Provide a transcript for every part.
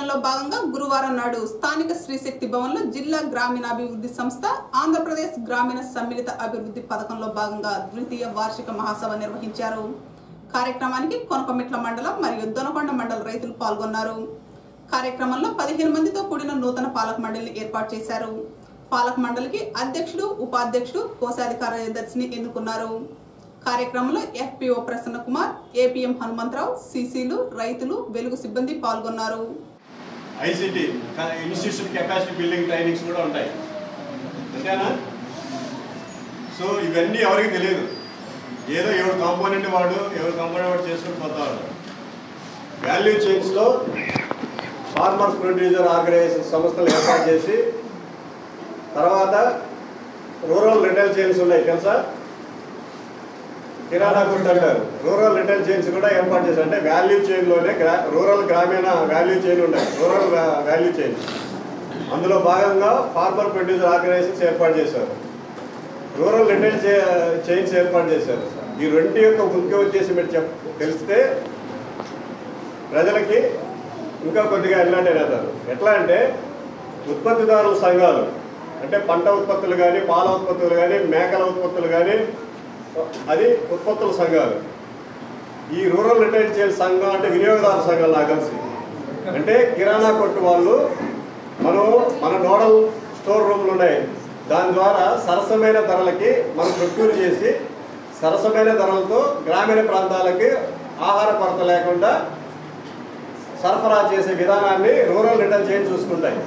కార్యక్రమంలో భాగంగా గురువారం నాడు స్థానిక శ్రీశక్తి భవన్లో జిల్లా గ్రామీణాభివృద్ధి సంస్థ ఆంధ్రప్రదేశ్ గ్రామీణ సమ్మిళిత అభివృద్ధి పథకంలో భాగంగా ద్వితీయ వార్షిక మహాసభ నిర్వహించారు కార్యక్రమానికి కొనకమిట్ల మండలం మరియు దొనకొండ మండల రైతులు పాల్గొన్నారు కార్యక్రమంలో పదిహేను మందితో కూడిన నూతన పాలక మండలిని ఏర్పాటు చేశారు పాలక మండలికి అధ్యక్షుడు ఉపాధ్యక్షుడు కోశాధికార కార్యదర్శిని ఎన్నుకున్నారు కార్యక్రమంలో ఎఫ్పిఓ ప్రసన్న కుమార్ ఏపీఎం హనుమంతరావు సిసిలు రైతులు వెలుగు సిబ్బంది పాల్గొన్నారు ICT institution capacity building trainings కూడా ఉంటాయి అంతేనా సో ఇవన్నీ ఎవరికి తెలియదు ఏదో ఎవరు కాంపోనెంట్ వాడు ఎవరు కాంపోనెంట్ వాడు చేసుకుని పోతాడు వాల్యూ చైన్స్లో ఫార్మర్స్ ప్రొడ్యూసర్ ఆర్గనైజేషన్ సంస్థలు ఏర్పాటు చేసి తర్వాత రూరల్ రిటైల్ చైన్స్ ఉన్నాయి తెలుసా కిరాణా కొట్టు అంటారు రూరల్ రిటైల్ చైన్స్ కూడా ఏర్పాటు చేశారు అంటే వాల్యూ చైన్లోనే గ్రా రూరల్ గ్రామీణ వాల్యూ చైన్ ఉన్నాయి రూరల్ వాల్యూ చైన్ అందులో భాగంగా ఫార్మర్ ప్రొడ్యూసర్ ఆర్గనైజేషన్స్ ఏర్పాటు చేశారు రూరల్ రిటైల్ చైన్స్ ఏర్పాటు చేశారు ఈ రెండు యొక్క ముఖ్య ఉద్దేశం మీరు చెప్ తెలిస్తే ప్రజలకి ఇంకా కొద్దిగా ఎలాంటి అవుతారు ఎట్లా అంటే ఉత్పత్తిదారుల సంఘాలు అంటే పంట ఉత్పత్తులు కానీ పాల ఉత్పత్తులు కానీ మేకల ఉత్పత్తులు కానీ అది ఉత్పత్తుల సంఘాలు ఈ రూరల్ రిటైల్ చేయాలి సంఘం అంటే వినియోగదారుల సంఘాలు నాకు కలిసి అంటే కిరాణా కొట్టు వాళ్ళు మనం మన నోడల్ స్టోర్ రూమ్లు ఉన్నాయి దాని ద్వారా సరసమైన ధరలకి మనం ప్రొక్యూర్ చేసి సరసమైన ధరలతో గ్రామీణ ప్రాంతాలకి ఆహార కొరత లేకుండా సరఫరా చేసే విధానాన్ని రూరల్ రిటైల్ చైన్ చూసుకుంటాయి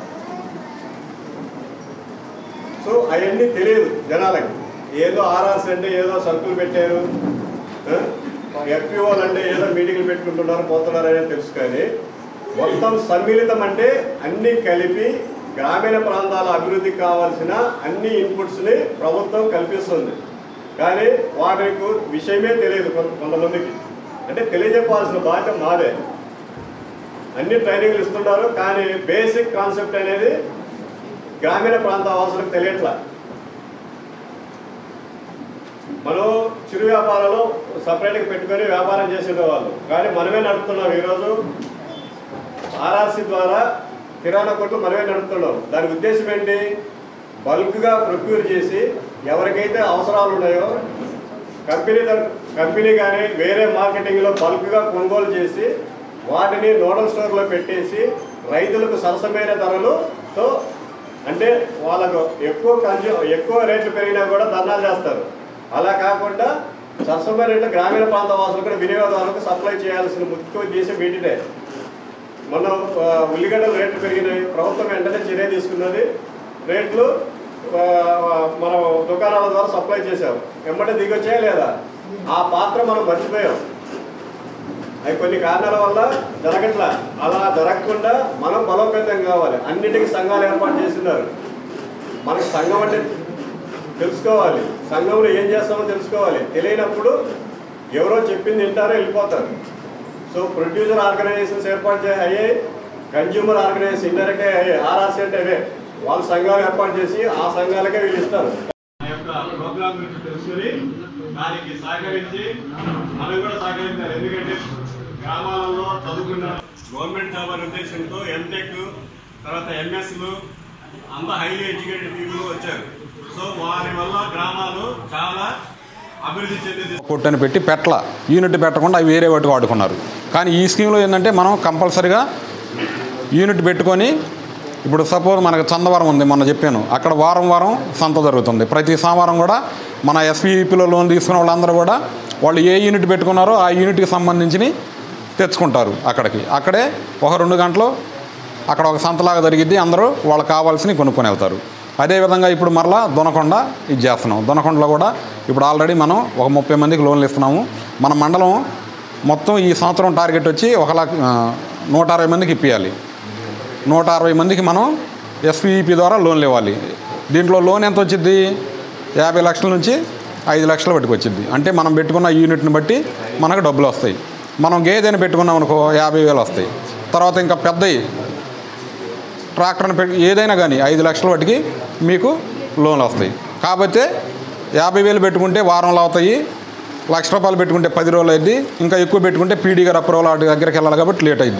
సో అవన్నీ తెలియదు జనాలకి ఏదో ఆర్ఆర్స్ అంటే ఏదో సరుకులు పెట్టారు ఎఫ్పిఓలు అంటే ఏదో మీటింగ్లు పెట్టుకుంటున్నారు పోతున్నారు అనేది తెలుసు కానీ మొత్తం సమ్మిళితం అంటే అన్నీ కలిపి గ్రామీణ ప్రాంతాల అభివృద్ధికి కావాల్సిన అన్ని ఇన్పుట్స్ని ప్రభుత్వం కల్పిస్తుంది కానీ వాటికి విషయమే తెలియదు కొంత కొంతమందికి అంటే తెలియజెప్పాల్సిన బాధ్యత మాదే అన్ని ట్రైనింగ్లు ఇస్తున్నారు కానీ బేసిక్ కాన్సెప్ట్ అనేది గ్రామీణ ప్రాంత అవసరం తెలియట్లా మనం చిరు వ్యాపారాలు సపరేట్గా పెట్టుకొని వ్యాపారం చేసేవాళ్ళు కానీ మనమే నడుపుతున్నాం ఈరోజు ఆర్ఆర్సీ ద్వారా కిరాణా కొట్లు మనమే నడుపుతున్నాం దాని ఉద్దేశం ఏంటి బల్క్గా ప్రొక్యూర్ చేసి ఎవరికైతే అవసరాలు ఉన్నాయో కంపెనీ తర- కంపెనీ కానీ వేరే మార్కెటింగ్లో బల్క్గా కొనుగోలు చేసి వాటిని నోడల్ స్టోర్లో పెట్టేసి రైతులకు సరసమైన ధరలుతో అంటే వాళ్ళకు ఎక్కువ కన్జ్యూ ఎక్కువ రేట్లు పెరిగినా కూడా ధర్నాలు చేస్తారు అలా కాకుండా సరసమైన రేట్లు గ్రామీణ ప్రాంత వాసులు కూడా వినియోగదారులకు సప్లై చేయాల్సిన ముఖ్య ఉద్దేశం వీటిదే మనం ఆ, ఉల్లిగడ్డల రేట్లు పెరిగినాయి ప్రభుత్వం వెంటనే చర్య తీసుకున్నది రేట్లు ఆ, మనం దుకాణాల ద్వారా సప్లై చేసాం వెంబడే దిగొచ్చాయా లేదా ఆ పాత్ర మనం మర్చిపోయాం అవి కొన్ని కారణాల వల్ల జరగట్లా అలా జరగకుండా మనం బలోపేతం కావాలి అన్నిటికీ సంఘాలు ఏర్పాటు చేస్తున్నారు మనకి సంఘం అంటే తెలుసుకోవాలి సంఘంలో ఏం చేస్తామో తెలుసుకోవాలి తెలియనప్పుడు ఎవరో చెప్పింది వింటారో వెళ్ళిపోతారు సో ప్రొడ్యూసర్ ఆర్గనైజేషన్స్ ఏర్పాటు చే అయ్యాయి కన్జ్యూమర్ ఆర్గనైజేషన్ ఇండైరెక్ట్ అయ్యాయి ఆర్ఆర్సీ అంటే అవే వాళ్ళు సంఘాలు ఏర్పాటు చేసి ఆ సంఘాలకే వీళ్ళు ఇస్తారు ఆ యొక్క ప్రోగ్రామ్ గురించి తెలుసుకుని దానికి సహకరించి మనం కూడా సహకరించాలి ఎందుకంటే గ్రామాలలో చదువుకున్న గవర్నమెంట్ జాబ్ అనే ఉద్దేశంతో ఎంటెక్ తర్వాత ఎంఎస్లు అంతా హైలీ ఎడ్యుకేటెడ్ పీపుల్ వచ్చారు సో వారి వల్ల గ్రామాలు చాలా అభివృద్ధి చెందింది కొట్టని పెట్టి పెట్టల యూనిట్ పెట్టకుండా అవి వేరే వాటికి వాడుకున్నారు కానీ ఈ స్కీమ్లో ఏంటంటే మనం కంపల్సరిగా యూనిట్ పెట్టుకొని ఇప్పుడు సపోజ్ మనకు చందవరం ఉంది మొన్న చెప్పాను అక్కడ వారం వారం సంత జరుగుతుంది ప్రతి సోమవారం కూడా మన ఎస్వీపీలో లోన్ తీసుకున్న వాళ్ళందరూ కూడా వాళ్ళు ఏ యూనిట్ పెట్టుకున్నారో ఆ యూనిట్కి సంబంధించి తెచ్చుకుంటారు అక్కడికి అక్కడే ఒక రెండు గంటలు అక్కడ ఒక సంతలాగా జరిగిద్ది అందరూ వాళ్ళకి కావాల్సినవి కొనుక్కొని వెళ్తారు అదేవిధంగా ఇప్పుడు మరలా దొనకొండ ఇది చేస్తున్నాం దొనకొండలో కూడా ఇప్పుడు ఆల్రెడీ మనం ఒక ముప్పై మందికి లోన్లు ఇస్తున్నాము మన మండలం మొత్తం ఈ సంవత్సరం టార్గెట్ వచ్చి ఒక లక్ష ఆ, నూట అరవై మందికి ఇప్పించాలి నూట అరవై మందికి మనం ఎస్పీఈపీ ద్వారా లోన్లు ఇవ్వాలి దీంట్లో లోన్ ఎంత వచ్చింది యాభై లక్షల నుంచి ఐదు లక్షల వరకు వచ్చింది అంటే మనం పెట్టుకున్న యూనిట్ని బట్టి మనకు డబ్బులు వస్తాయి మనం గేదెని పెట్టుకున్నాం అనుకో యాభై వేలు వస్తాయి తర్వాత ఇంకా పెద్దవి ట్రాక్టర్ని పెట్టి ఏదైనా కానీ ఐదు లక్షల వాటికి మీకు లోన్లు వస్తాయి కాకపోతే యాభై వేలు పెట్టుకుంటే వారంలో అవుతాయి లక్ష రూపాయలు పెట్టుకుంటే పది రోజులు అయింది ఇంకా ఎక్కువ పెట్టుకుంటే పీడీ గారు అప్రూవల్ వాటి దగ్గరికి వెళ్ళాలి కాబట్టి లేట్ అయింది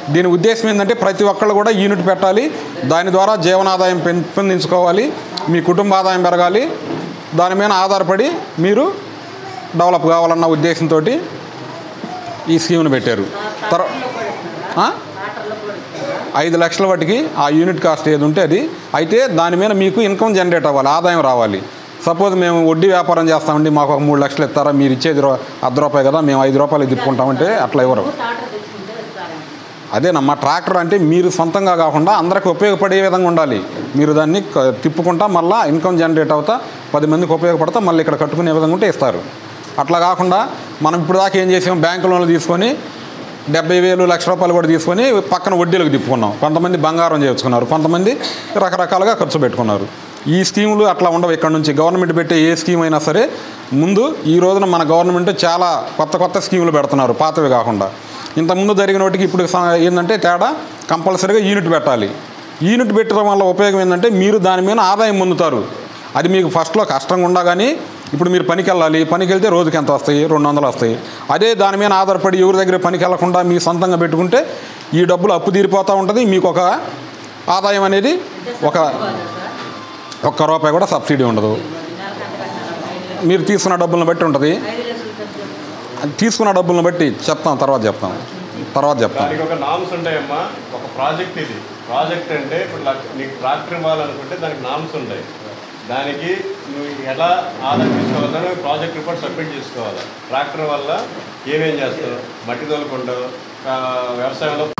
దీని ఉద్దేశం ఏంటంటే ప్రతి ఒక్కళ్ళు కూడా యూనిట్ పెట్టాలి దాని ద్వారా జీవనాదాయం పెంపొందించుకోవాలి మీ కుటుంబ ఆదాయం పెరగాలి దాని మీద ఆధారపడి మీరు డెవలప్ కావాలన్న ఉద్దేశంతో ఈ స్కీమ్ను పెట్టారు తర్వా ఆ? ఐదు లక్షల వాటికి ఆ యూనిట్ కాస్ట్ ఏది ఉంటే అది అయితే దాని మీద మీకు ఇన్కమ్ జనరేట్ అవ్వాలి ఆదాయం రావాలి సపోజ్ మేము వడ్డీ వ్యాపారం చేస్తామండి మాకు ఒక మూడు లక్షలు ఇస్తారా మీరు ఇచ్చేది రూ- అర్ధ రూపాయి కదా మేము ఐదు రూపాయలు తిప్పుకుంటామంటే అట్లా ఇవ్వరు టాటర్ తెచ్చుకుంటే ఇస్తారండి అదేనమ్మా ట్రాక్టర్ అంటే మీరు సొంతంగా కాకుండా అందరికి ఉపయోగపడే విధంగా ఉండాలి మీరు దాన్ని క- తిప్పుకుంటా మళ్ళీ ఇన్కమ్ జనరేట్ అవుతా పది మందికి ఉపయోగపడతా మళ్ళీ ఇక్కడ కట్టుకునే విధంగా ఉంటే ఇస్తారు అట్లా కాకుండా మనం ఇప్పుడు దాకా ఏం చేసాం బ్యాంకు లోన్లు తీసుకొని డెబ్బై వేలు లక్ష రూపాయలు కూడా తీసుకొని పక్కన వడ్డీలకు తిప్పుకున్నాం కొంతమంది బంగారం చేసుకున్నారు కొంతమంది రకరకాలుగా ఖర్చు పెట్టుకున్నారు ఈ స్కీములు అట్లా ఉండవు ఇక్కడ నుంచి గవర్నమెంట్ పెట్టే ఏ స్కీమ్ అయినా సరే ముందు ఈ రోజున మన గవర్నమెంట్ చాలా కొత్త కొత్త స్కీములు పెడుతున్నారు పాతవి కాకుండా ఇంతకుముందు జరిగిన వాటికి ఇప్పుడు స- ఏంటంటే తేడా కంపల్సరీగా యూనిట్ పెట్టాలి యూనిట్ పెట్టడం వల్ల ఉపయోగం ఏంటంటే మీరు దాని మీద ఆదాయం పొందుతారు అది మీకు ఫస్ట్లో కష్టంగా ఉండా కానీ ఇప్పుడు మీరు పనికి వెళ్ళాలి పనికి వెళ్తే రోజుకి ఎంత వస్తాయి రెండు వందలు వస్తాయి అదే దాని మీద ఆధారపడి ఎవరి దగ్గర పనికి వెళ్ళకుండా మీ సొంతంగా పెట్టుకుంటే ఈ డబ్బులు అప్పు తీరిపోతూ ఉంటుంది మీకు ఒక ఆదాయం అనేది ఒక ఒక్క రూపాయి కూడా సబ్సిడీ ఉండదు మీరు తీసుకున్న డబ్బులను బట్టి ఉంటుంది ఐదు లక్షలు ఖర్చు అది తీసుకున్న డబ్బులను బట్టి చెప్తాం తర్వాత చెప్తాం తర్వాత చెప్తాం దానికి ఒక నామ్స్ ఉంటాయమ్మా ఒక ప్రాజెక్ట్ ఇది ప్రాజెక్ట్ అంటే ఇప్పుడు లక్ష- నీకు ట్రాక్టర్ ఇవ్వాలనుకుంటే దానికి నామ్స్ ఉంటాయి దానికి నువ్వు ఎలా ఆదాయం తీసుకోవాలని ప్రాజెక్ట్ రిపోర్ట్ సబ్మిట్ చేసుకోవాలి ట్రాక్టర్ వల్ల ఏమేం చేస్తావు మట్టి తోలుకుంటావు ఆ, వ్యవసాయంలో